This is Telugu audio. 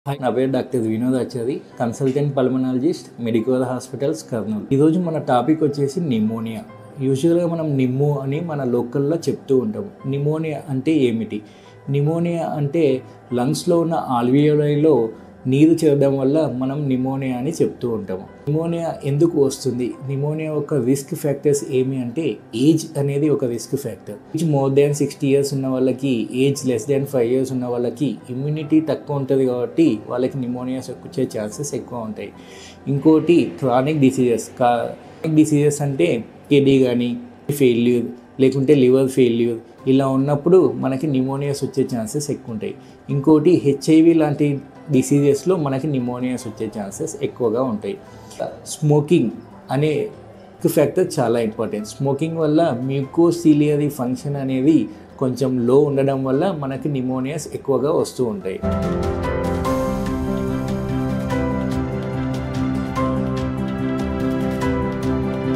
హాయ్ నా పేరు doctor Vinod Achari consultant pulmonologist medical hospitals Kurnool ఈరోజు మన టాపిక్ వచ్చేసి నిమోనియా యూజువల్గా మనం నిమ్ము అని మన లోకల్లో చెప్తూ ఉంటాం నిమోనియా అంటే ఏమిటి నిమోనియా అంటే లంగ్స్లో ఉన్న ఆల్వియోలైలో నీరు చేరడం వల్ల మనం నిమోనియా అని చెప్తూ ఉంటాము నిమోనియా ఎందుకు వస్తుంది నిమోనియా యొక్క రిస్క్ ఫ్యాక్టర్స్ ఏమి అంటే ఏజ్ అనేది ఒక risk factor age more than sixty years ఉన్న వాళ్ళకి age less than five years ఉన్న వాళ్ళకి ఇమ్యూనిటీ తక్కువ ఉంటుంది కాబట్టి వాళ్ళకి నిమోనియాస్ వచ్చే ఛాన్సెస్ ఎక్కువ ఉంటాయి ఇంకోటి క్రానిక్ డిసీజెస్ క్రానిక్ డిసీజెస్ అంటే కిడ్నీ కానీ ఫెయిల్యూర్ లేకుంటే లివర్ ఫెయిల్యూర్ ఇలా ఉన్నప్పుడు మనకి నిమోనియాస్ వచ్చే ఛాన్సెస్ ఎక్కువ ఉంటాయి ఇంకోటి హెచ్ఐవి లాంటి డిసీజెస్లో మనకి నిమోనియాస్ వచ్చే ఛాన్సెస్ ఎక్కువగా ఉంటాయి స్మోకింగ్ అనే ఫ్యాక్టర్ చాలా ఇంపార్టెంట్ స్మోకింగ్ వల్ల మ్యూకోసిలియరీ ఫంక్షన్ అనేది కొంచెం లో ఉండడం వల్ల మనకి నిమోనియాస్ ఎక్కువగా వస్తూ ఉంటాయి